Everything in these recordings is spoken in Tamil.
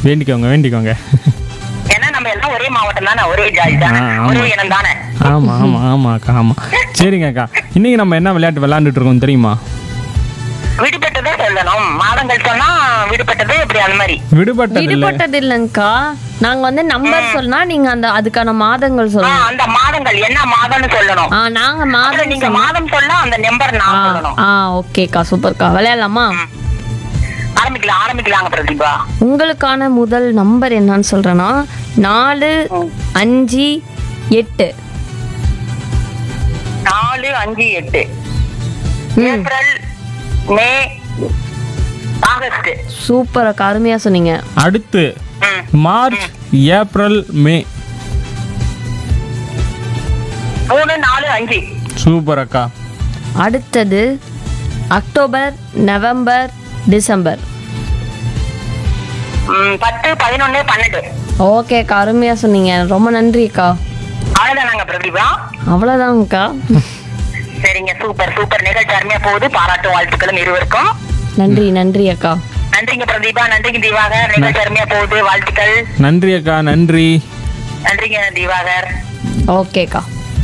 வேண்டிக்கோங்க வேண்டிக்கோங்க ஏன்னா நம்ம எல்லாம் ஒரே மாவட்டம் தானே ஒரே ஜாதி தானே ஆ, ஆமா. ஒரே இனம் தானே ஆமா ஆமா ஆமா அக்கா ஆமா சரிங்க அக்கா இன்னைக்கு நம்ம என்ன விளையாட்டு விளையாண்டுட்டு இருக்கோம் தெரியுமா விடுபட்டதை சொல்லணும் மாதங்கள் சொன்னா விடுபட்டது இப்படி அந்த மாதிரி விடுபட்டது இல்ல விடுபட்டது இல்லைங்கக்கா நாங்க வந்து நம்பர் சொன்னா நீங்க அந்த அதுக்கான மாதங்கள் ஆ, சொல்லணும் அந்த மாதங்கள் என்ன மாதம்னு சொல்லணும் ஆ நாங்க அதுல மாதம் நீங்க சொன்னா- மாதம் சொல்ல அந்த நம்பர் ஆ நான் சொல்லணும் ஆ ஓகேக்கா சூப்பர்க்கா விளையாடலாமா ஆரம்பிக்கலாம் ஆரம்பிக்கலாங்க பிரதீபா உங்களுக்கான முதல் நம்பர் என்னன்னு சொல்றேன்னா நாலு அஞ்சு எட்டு நாலு அஞ்சு எட்டு ஏப்ரல் மே ஆகஸ்ட் சூப்பர் அக்கா அருமையா சொன்னீங்க அடுத்து ம். மார்ச் ஏப்ரல் மே மூணு நாலு அஞ்சு சூப்பர் அக்கா அடுத்தது அக்டோபர் நவம்பர் டிசம்பர் ம், பத்து பதினொன்னு பன்னெண்டு ஓகே அக்கா அருமையா சொன்னீங்க ரொம்ப நன்றி அக்கா அவ்வளவுதானாங்க பிரதீபா அவ்வளோதாங்கக்கா சரிங்க சூப்பர் சூப்பர் நிகழ்ச்சி அருமையா போகுது பாராட்டு வாழ்த்துக்களும் இருவருக்கும் நன்றி நன்றி அக்கா நன்றிங்க பிரதீபா நன்றிங்க திவாகர் நிகழ்ச்சி அருமையா போகுது வாழ்த்துக்கள் நன்றி அக்கா நன்றி நன்றிங்க திவாகர் ஓகேக்கா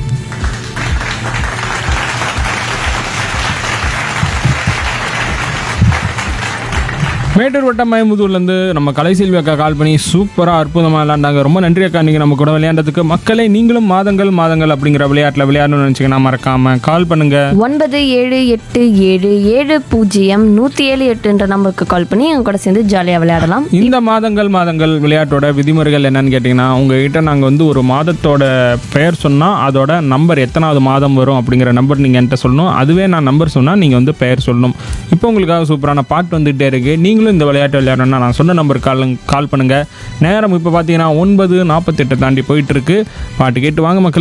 மேட்டூர் வட்டம் மயமுதூர்லேருந்து நம்ம கலைசெல்வி அக்கா கால் பண்ணி சூப்பராக அற்புதமாக விளையாண்டாங்க ரொம்ப நன்றி அக்கா நீங்கள் நம்ம கூட விளையாண்டதுக்கு மக்களே நீங்களும் மாதங்கள் மாதங்கள் அப்படிங்கிற விளையாட்டில் விளையாடணும்னு நினச்சிங்கன்னா மறக்காமல் கால் பண்ணுங்கள் ஒன்பது ஏழு எட்டு ஏழு ஏழு பூஜ்ஜியம் நூற்றி ஏழு எட்டுன்ற நம்பருக்கு கால் பண்ணி எங்க கூட சேர்ந்து ஜாலியாக விளையாடலாம் இந்த மாதங்கள் மாதங்கள் விளையாட்டோட விதிமுறைகள் என்னன்னு கேட்டிங்கன்னா உங்ககிட்ட நாங்கள் வந்து ஒரு மாதத்தோட பெயர் சொன்னால் அதோட நம்பர் எத்தனாவது மாதம் வரும் அப்படிங்கிற நம்பர் நீங்கள் என்கிட்ட சொல்லணும் அதுவே நான் நம்பர் சொன்னால் நீங்கள் வந்து பெயர் சொல்லணும் இப்போ உங்களுக்காக சூப்பரான பாட்டு வந்துகிட்டே இருக்குது நீங்களும் இந்த விளையாட்டு விளையாடணும்னா நான் சொன்ன நம்பருக்கு கால் கால் பண்ணுங்கள் நேரம் இப்போ பார்த்தீங்கன்னா ஒன்பது நாற்பத்தெட்டு தாண்டி போயிட்டு இருக்கு பாட்டு கேட்டு வாங்க மக்களே